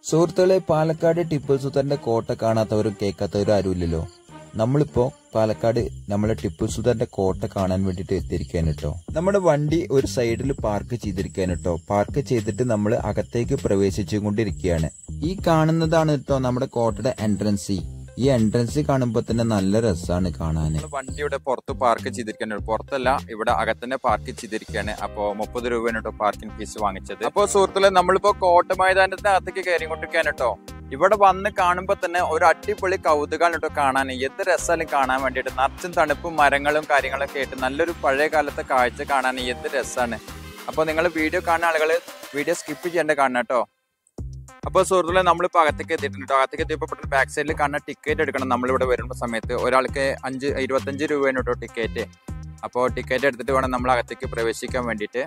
സുഹൃത്തുക്കളെ പാലക്കാട് ടിപ്പു സുൽത്താന്റെ കോട്ട കാണാത്തവരും കേൾക്കാത്തവരും ആരുമില്ലല്ലോ നമ്മളിപ്പോ പാലക്കാട് നമ്മളെ ടിപ്പു സുൽത്താന്റെ കോട്ട കാണാൻ വേണ്ടിട്ട് എത്തിയിരിക്കാൻ കേട്ടോ നമ്മുടെ വണ്ടി ഒരു സൈഡിൽ പാർക്ക് ചെയ്തിരിക്കാൻ കേട്ടോ പാർക്ക് ചെയ്തിട്ട് നമ്മൾ അകത്തേക്ക് പ്രവേശിച്ചുകൊണ്ടിരിക്കുകയാണ് ഈ കാണുന്നതാണ് കേട്ടോ നമ്മുടെ കോട്ടയുടെ എൻട്രൻസ് ഈ എൻട്രൻസ് കാണുമ്പോൾ തന്നെ നല്ല രസമാണ് കാണാൻ നമ്മള് വണ്ടി ഇവിടെ പുറത്ത് പാർക്ക് ചെയ്തിരിക്കുകയാണ് പുറത്തല്ല ഇവിടെ അകത്തന്നെ പാർക്ക് ചെയ്തിരിക്കുകയാണ് അപ്പോ മുപ്പത് രൂപയാണ് കേട്ടോ പാർക്കിംഗ് ഫീസ് വാങ്ങിച്ചത് അപ്പോ സുഹൃത്തുക്കളെ നമ്മളിപ്പോ കോട്ട മൈതാനത്തിന്റെ അകത്തേക്ക് കയറി കൊണ്ടിരിക്കുകയാണ് കേട്ടോ ഇവിടെ വന്ന് കാണുമ്പോ തന്നെ ഒരു അടിപൊളി കൗതുകമാണ് കേട്ടോ കാണാൻ എന്ത് രസമായാലും കാണാൻ വേണ്ടിയിട്ട് നിറച്ചും തണുപ്പും മരങ്ങളും കാര്യങ്ങളൊക്കെ ആയിട്ട് നല്ലൊരു പഴയ കാലത്തെ കാഴ്ച കാണാൻ എന്ത് രസമാണ് അപ്പോൾ നിങ്ങൾ വീഡിയോ കാണുന്ന ആളുകൾ വീഡിയോ സ്കിപ്പ് ചെയ്യേണ്ട കാണണം കേട്ടോ അപ്പോൾ സുഹൃത്തുക്കളെ നമ്മളിപ്പോൾ അകത്തേക്ക് എത്തിയിട്ടുണ്ട് കേട്ടോ അകത്തേക്ക് എത്തിയപ്പോൾ പെട്ടെന്ന് ബാക്ക് സൈഡിൽ കാണുന്ന ടിക്കറ്റ് എടുക്കണം നമ്മളിവിടെ വരുന്ന സമയത്ത് ഒരാൾക്ക് അഞ്ച് ഇരുപത്തഞ്ച് രൂപയാണ് കേട്ടോ ടിക്കറ്റ് അപ്പോൾ ടിക്കറ്റ് എടുത്തിട്ട് വേണം നമ്മൾ അകത്തേക്ക് പ്രവേശിക്കാൻ വേണ്ടിയിട്ട്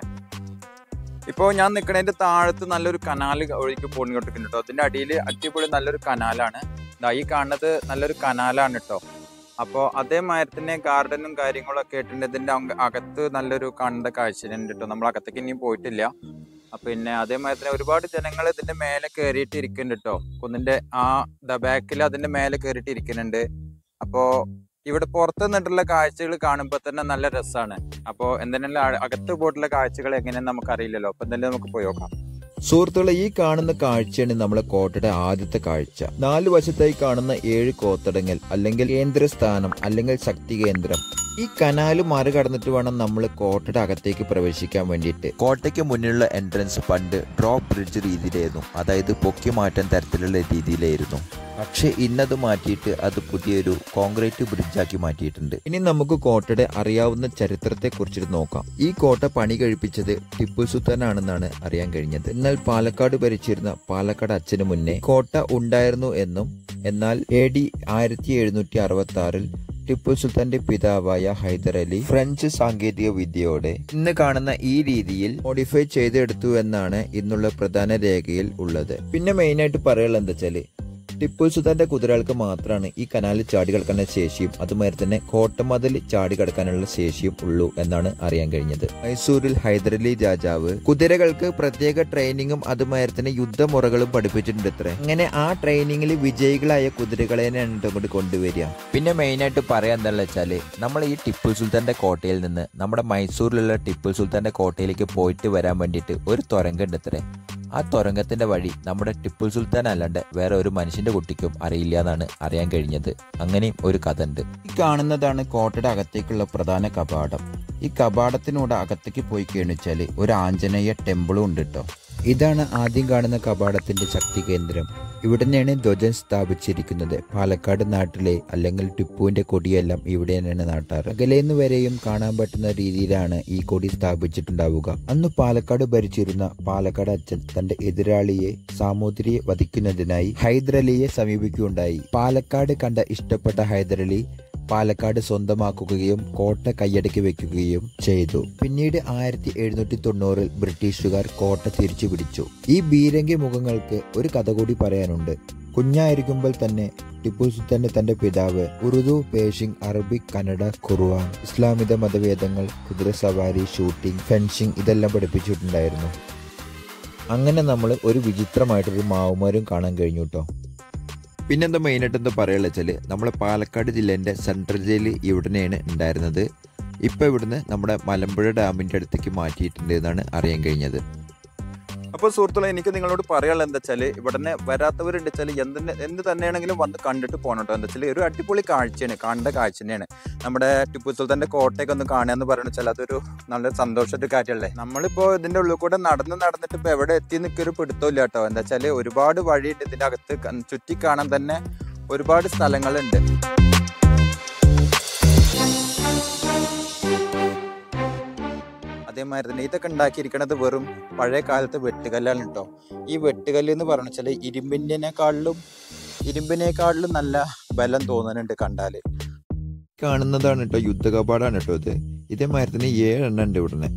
ഇപ്പോൾ ഞാൻ നിൽക്കുന്നതിൻ്റെ താഴത്ത് നല്ലൊരു കനാൽ ഒഴുകി പോണിക്കൊണ്ടിരിക്കുന്നു കേട്ടോ അതിൻ്റെ അടിയിൽ അടിപൊളി നല്ലൊരു കനാലാണ് ദാ ഈ കാണുന്നത് നല്ലൊരു കനാലാണ് കേട്ടോ അപ്പോൾ അതേമാതിരി തന്നെ ഗാർഡനും കാര്യങ്ങളൊക്കെ ആയിട്ടുണ്ട് ഇതിൻ്റെ അങ്ക- അകത്ത് നല്ലൊരു കണ്ട കാഴ്ചയുണ്ട് കേട്ടോ നമ്മൾ അകത്തേക്ക് ഇനിയും പോയിട്ടില്ല അപ്പൊ പിന്നെ അതേമാതിരി തന്നെ ഒരുപാട് ജനങ്ങൾ ഇതിന്റെ മേലെ കയറിയിട്ട് ഇരിക്കുന്നുണ്ട് കേട്ടോ കുന്നിന്റെ ആ ബാക്കിൽ അതിന്റെ മേലെ കയറിയിട്ട് ഇരിക്കുന്നുണ്ട് അപ്പോ ഇവിടെ പുറത്ത് നിന്നിട്ടുള്ള കാഴ്ചകൾ കാണുമ്പോൾ തന്നെ നല്ല രസമാണ് അപ്പോൾ എന്തെങ്കിലും അകത്ത് പോയിട്ടുള്ള കാഴ്ചകൾ എങ്ങനെയാന്ന് നമുക്ക് അറിയില്ലല്ലോ അപ്പൊ എന്തായാലും നമുക്ക് പോയി നോക്കാം സുഹൃത്തുക്കളെ ഈ കാണുന്ന കാഴ്ചയാണ് നമ്മളെ കോട്ടയുടെ ആദ്യത്തെ കാഴ്ച നാല് വശത്തായി കാണുന്ന ഏഴ് കോത്തടങ്ങൽ അല്ലെങ്കിൽ കേന്ദ്രസ്ഥാനം അല്ലെങ്കിൽ ശക്തി കേന്ദ്രം ഈ കനാല് മറികടന്നിട്ട് വേണം നമ്മൾ കോട്ടയുടെ അകത്തേക്ക് പ്രവേശിക്കാൻ വേണ്ടിയിട്ട് കോട്ടയ്ക്ക് മുന്നിലുള്ള എൻട്രൻസ് പണ്ട് ഡ്രോപ്പ് ബ്രിഡ്ജ് രീതിയിലായിരുന്നു അതായത് പൊക്കി മാറ്റാൻ തരത്തിലുള്ള രീതിയിലായിരുന്നു പക്ഷെ ഇന്നത് മാറ്റിയിട്ട് അത് പുതിയൊരു കോൺക്രീറ്റ് ബ്രിഡ്ജാക്കി മാറ്റിയിട്ടുണ്ട് ഇനി നമുക്ക് കോട്ടയുടെ അറിയാവുന്ന ചരിത്രത്തെ കുറിച്ചിട്ട് നോക്കാം ഈ കോട്ട പണി കഴിപ്പിച്ചത് ടിപ്പു സുൽത്താൻ ആണെന്നാണ് അറിയാൻ കഴിഞ്ഞത് എന്നാൽ പാലക്കാട് ഭരിച്ചിരുന്ന പാലക്കാട് അച്ഛന് മുന്നേ കോട്ട ഉണ്ടായിരുന്നു എന്നും എന്നാൽ എ ഡി ആയിരത്തി എഴുന്നൂറ്റി അറുപത്തി ആറിൽ ടിപ്പു സുൽത്താന്റെ പിതാവായ ഹൈദർ അലി ഫ്രഞ്ച് സാങ്കേതിക വിദ്യയോടെ ഇന്ന് കാണുന്ന ഈ രീതിയിൽ മോഡിഫൈ ചെയ്തെടുത്തു എന്നാണ് ഇന്നുള്ള പ്രധാന രേഖയിൽ ഉള്ളത് പിന്നെ മെയിനായിട്ട് പറയാനുള്ളത് എന്താ വെച്ചാല് ടിപ്പു സുൽത്താന്റെ കുതിരകൾക്ക് മാത്രമാണ് ഈ കനാലിൽ ചാടി കിടക്കാനുള്ള ശേഷിയും അതുമാതിരി തന്നെ കോട്ടമതിൽ ചാടി കിടക്കാനുള്ള ശേഷിയും ഉള്ളൂ എന്നാണ് അറിയാൻ കഴിഞ്ഞത് മൈസൂരിൽ ഹൈദരലി രാജാവ് കുതിരകൾക്ക് പ്രത്യേക ട്രെയിനിങ്ങും അതുമാതിരി തന്നെ യുദ്ധമുറകളും പഠിപ്പിച്ചിട്ടുണ്ട് ഇത്ര അങ്ങനെ ആ ട്രെയിനിങ്ങിൽ വിജയികളായ കുതിരകളെ അങ്ങോട്ട് കൊണ്ടുവരിക പിന്നെ മെയിനായിട്ട് പറയാൻ എന്താണെന്ന് വെച്ചാല് നമ്മൾ ഈ ടിപ്പു സുൽത്താന്റെ കോട്ടയിൽ നിന്ന് നമ്മുടെ മൈസൂരിലുള്ള ടിപ്പു സുൽത്താന്റെ കോട്ടയിലേക്ക് പോയിട്ട് വരാൻ വേണ്ടിയിട്ട് ഒരു തുരങ്കുണ്ട് ഇത്രേ ആ തുരങ്കത്തിന്റെ വഴി നമ്മുടെ ടിപ്പു സുൽത്താൻ അല്ലാണ്ട് വേറെ ഒരു മനുഷ്യന്റെ കുട്ടിക്കും അറിയില്ല എന്നാണ് അറിയാൻ കഴിഞ്ഞത് അങ്ങനെയും ഒരു കഥ ഉണ്ട് ഈ കാണുന്നതാണ് കോട്ടയുടെ അകത്തേക്കുള്ള പ്രധാന കപാടം ഈ കപാടത്തിനൂടെ അകത്തേക്ക് പോയി കഴിഞ്ഞാൽ ഒരു ആഞ്ജനേയ ടെമ്പിളും ഉണ്ട് കേട്ടോ ഇതാണ് ആദ്യം കാണുന്ന കപാടത്തിന്റെ ശക്തി കേന്ദ്രം ഇവിടെ തന്നെയാണ് ധ്വജൻ സ്ഥാപിച്ചിരിക്കുന്നത് പാലക്കാട് നാട്ടിലെ അല്ലെങ്കിൽ ടിപ്പുവിന്റെ കൊടിയെല്ലാം ഇവിടെ തന്നെയാണ് നാട്ടാറ് അകലേന്ന് വരെയും കാണാൻ പറ്റുന്ന രീതിയിലാണ് ഈ കൊടി സ്ഥാപിച്ചിട്ടുണ്ടാവുക അന്ന് പാലക്കാട് ഭരിച്ചിരുന്ന പാലക്കാട് അച്ഛൻ തന്റെ എതിരാളിയെ സാമൂതിരിയെ വധിക്കുന്നതിനായി ഹൈദരലിയെ സമീപിക്കുകയുണ്ടായി പാലക്കാട് കണ്ട ഇഷ്ടപ്പെട്ട ഹൈദരലി പാലക്കാട് സ്വന്തമാക്കുകയും കോട്ട കൈയടക്കി വെക്കുകയും ചെയ്തു പിന്നീട് ആയിരത്തി എഴുന്നൂറ്റി തൊണ്ണൂറിൽ ബ്രിട്ടീഷുകാർ കോട്ട തിരിച്ചു പിടിച്ചു ഈ ബീരങ്കി മുഖങ്ങൾക്ക് ഒരു കഥ കൂടി പറയാനുണ്ട് കുഞ്ഞായിരിക്കുമ്പോൾ തന്നെ ടിപ്പു സുൽത്താന്റെ തന്റെ പിതാവ് Urdu Persian Arabic Kannada Quran ഇസ്ലാമിക മതവേദങ്ങൾ കുതിരസവാരി ഷൂട്ടിംഗ് ഫെൻസിങ് ഇതെല്ലാം പഠിപ്പിച്ചിട്ടുണ്ടായിരുന്നു അങ്ങനെ നമ്മൾ ഒരു വിചിത്രമായിട്ടൊരു മാവുമാരും കാണാൻ കഴിഞ്ഞു കേട്ടോ പിന്നെന്താ മെയിനായിട്ട് എന്താ പറയുക വെച്ചാൽ നമ്മളെ പാലക്കാട് ജില്ലേൻ്റെ സെൻട്രൽ ജയിൽ ഇവിടുന്നെയാണ് ഉണ്ടായിരുന്നത് ഇപ്പോൾ ഇവിടുന്ന് നമ്മുടെ മലമ്പുഴ ഡാമിൻ്റെ അടുത്തേക്ക് മാറ്റിയിട്ടുണ്ട് എന്നാണ് അറിയാൻ കഴിഞ്ഞത് അപ്പോൾ സുഹൃത്തുക്കളെ എനിക്ക് നിങ്ങളോട് പറയാനുള്ളത് എന്താ വെച്ചാൽ ഇവിടെ വരാത്തവരുണ്ട് വെച്ചാൽ എന്തിന് എന്ത് തന്നെയാണെങ്കിലും വന്ന് കണ്ടിട്ട് പോകണം കേട്ടോ എന്താ വെച്ചാൽ ഒരു അടിപൊളി കാഴ്ചയാണ് കണ്ട കാഴ്ച തന്നെയാണ് നമ്മുടെ ടിപ്പു സുൽത്താന്റെ കോട്ടയൊക്കെ ഒന്ന് കാണുക എന്ന് പറയുന്നത് വെച്ചാൽ അതൊരു നല്ല സന്തോഷമായിട്ട് കാര്യമല്ലേ നമ്മളിപ്പോൾ ഇതിന്റെ ഉള്ളിൽ കൂടെ നടന്ന് നടന്നിട്ട് ഇപ്പോൾ എവിടെ എത്തി നിൽക്കൊരു പിടുത്തമില്ല കേട്ടോ എന്താ വെച്ചാൽ ഒരുപാട് വഴിയുണ്ട് ഇതിന്റെ അകത്ത് ക- ചുറ്റി കാണാൻ തന്നെ ഒരുപാട് സ്ഥലങ്ങളുണ്ട് അതേമാതിരി തന്നെ ഇതൊക്കെ ഉണ്ടാക്കിയിരിക്കുന്നത് വെറും പഴയ കാലത്തെ വെട്ടുകല്ലാണ് കേട്ടോ ഈ വെട്ടുകല്ല് എന്ന് പറഞ്ഞു വെച്ചാൽ ഇരുമ്പിൻ്റെനേക്കാളിലും ഇരുമ്പിനേക്കാളിലും നല്ല ബലം തോന്നുന്നുണ്ട് കണ്ടാല് കാണുന്നതാണ് കേട്ടോ യുദ്ധകപാടാണ് കേട്ടോ ഇത് ഇതേമാതിരി തന്നെ ഏഴെണ്ണം ഉണ്ട് ഇവിടുന്ന്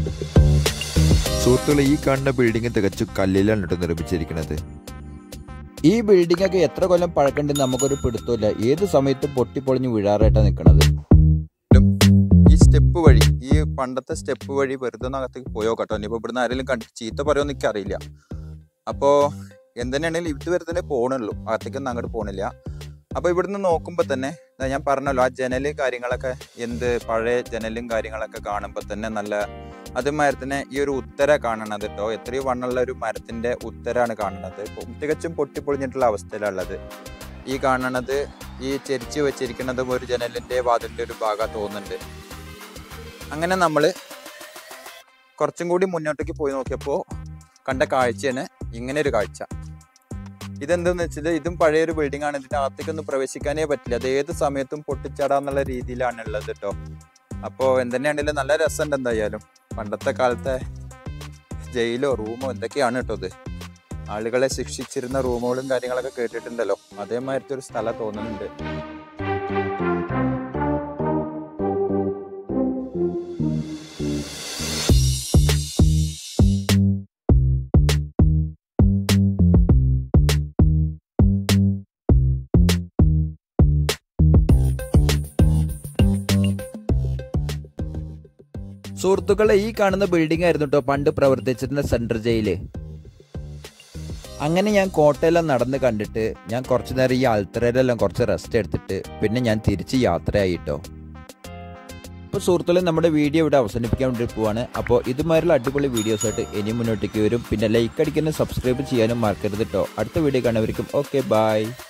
സുഹൃത്തുക്കളെ ഈ കാണുന്ന ബിൽഡിംഗ് തികച്ചു കല്ലിലാണ് കേട്ടോ നിർമ്മിച്ചിരിക്കുന്നത് ഈ ബിൽഡിംഗ് ഒക്കെ എത്ര കൊല്ലം പഴക്കണ്ടെന്ന് നമുക്കൊരു പിടുത്തമില്ല ഏത് സമയത്തും പൊട്ടിപ്പൊളിഞ്ഞ് വീഴാറായിട്ടാണ് നിൽക്കുന്നത് ഈ സ്റ്റെപ്പ് വഴി ഈ പണ്ടത്തെ സ്റ്റെപ്പ് വഴി വെറുതെ ഒന്ന് അകത്തേക്ക് പോയോ കേട്ടോ ഇനിയിപ്പോ ഇവിടുന്ന് ആരെങ്കിലും കണ്ട് ചീത്ത പറയുമെന്ന് എനിക്ക് അറിയില്ല അപ്പോ എന്തിനാണെങ്കിലും ഇത് വരെ തന്നെ പോകണുള്ളൂ അകത്തേക്കൊന്നും അങ്ങോട്ട് പോകണില്ല അപ്പൊ ഇവിടുന്ന് നോക്കുമ്പോ തന്നെ ദാ ഞാൻ പറഞ്ഞല്ലോ ആ ജനല് കാര്യങ്ങളൊക്കെ എന്ത് പഴയ ജനലും കാര്യങ്ങളൊക്കെ കാണുമ്പോൾ തന്നെ നല്ല അതുമാതിരി തന്നെ ഈ ഒരു ഉത്തര കാണണത് കേട്ടോ എത്രയോ വണ്ണുള്ള ഒരു മരത്തിന്റെ ഉത്തരാണ് കാണുന്നത് ഇപ്പൊ തികച്ചും പൊട്ടിപ്പൊളിഞ്ഞിട്ടുള്ള അവസ്ഥയിലുള്ളത് ഈ കാണണത് ഈ ചെരിച്ച് വെച്ചിരിക്കുന്നതും ഒരു ജനലിന്റെ വാതിലിന്റെ ഒരു ഭാഗം തോന്നുന്നുണ്ട് അങ്ങനെ നമ്മൾ കുറച്ചും കൂടി മുന്നോട്ടേക്ക് പോയി നോക്കിയപ്പോൾ കണ്ട കാഴ്ചയാണ് ഇങ്ങനെ ഒരു കാഴ്ച ഇതെന്തെന്ന് വെച്ചാൽ ഇതും പഴയൊരു ബിൽഡിംഗ് ആണ് ഇതിന്റെ അകത്തേക്കൊന്നും പ്രവേശിക്കാനേ പറ്റില്ല അത് ഏത് സമയത്തും പൊട്ടിച്ചാടാന്നുള്ള രീതിയിലാണ് ഉള്ളത് കേട്ടോ അപ്പോൾ എന്തെന്നെയാണെങ്കിലും നല്ല രസമുണ്ട് എന്തായാലും പണ്ടത്തെ കാലത്തെ ജയിലോ റൂമോ എന്തൊക്കെയാണ് കേട്ടോ ഇത് ആളുകളെ ശിക്ഷിച്ചിരുന്ന റൂമുകളും കാര്യങ്ങളൊക്കെ കേട്ടിട്ടുണ്ടല്ലോ അതേമാതിരത്തെ ഒരു സ്ഥലം തോന്നുന്നുണ്ട് സുഹൃത്തുക്കളെ ഈ കാണുന്ന ബിൽഡിംഗ് ആയിരുന്നു കേട്ടോ പണ്ട് പ്രവർത്തിച്ചിരുന്ന സെൻട്രൽ ജയില് അങ്ങനെ ഞാൻ കോട്ടയെല്ലാം നടന്ന് കണ്ടിട്ട് ഞാൻ കുറച്ചു നേരം ഈ ആൽത്തറയിലെല്ലാം കുറച്ച് റെസ്റ്റ് എടുത്തിട്ട് പിന്നെ ഞാൻ തിരിച്ച് യാത്രയായിട്ടോ അപ്പോൾ സുഹൃത്തുക്കളെ നമ്മുടെ വീഡിയോ ഇവിടെ അവസാനിപ്പിക്കാൻ വേണ്ടി പോവാണ് അപ്പോൾ ഇതുമാതിരിയുള്ള അടിപൊളി വീഡിയോസ് ആയിട്ട് ഇനി മുന്നോട്ടേക്ക് വരും പിന്നെ ലൈക്ക് അടിക്കാനും സബ്സ്ക്രൈബ് ചെയ്യാനും മറക്കരുത് കേട്ടോ അടുത്ത വീഡിയോ കാണുന്നവർക്കും ഓക്കെ ബൈ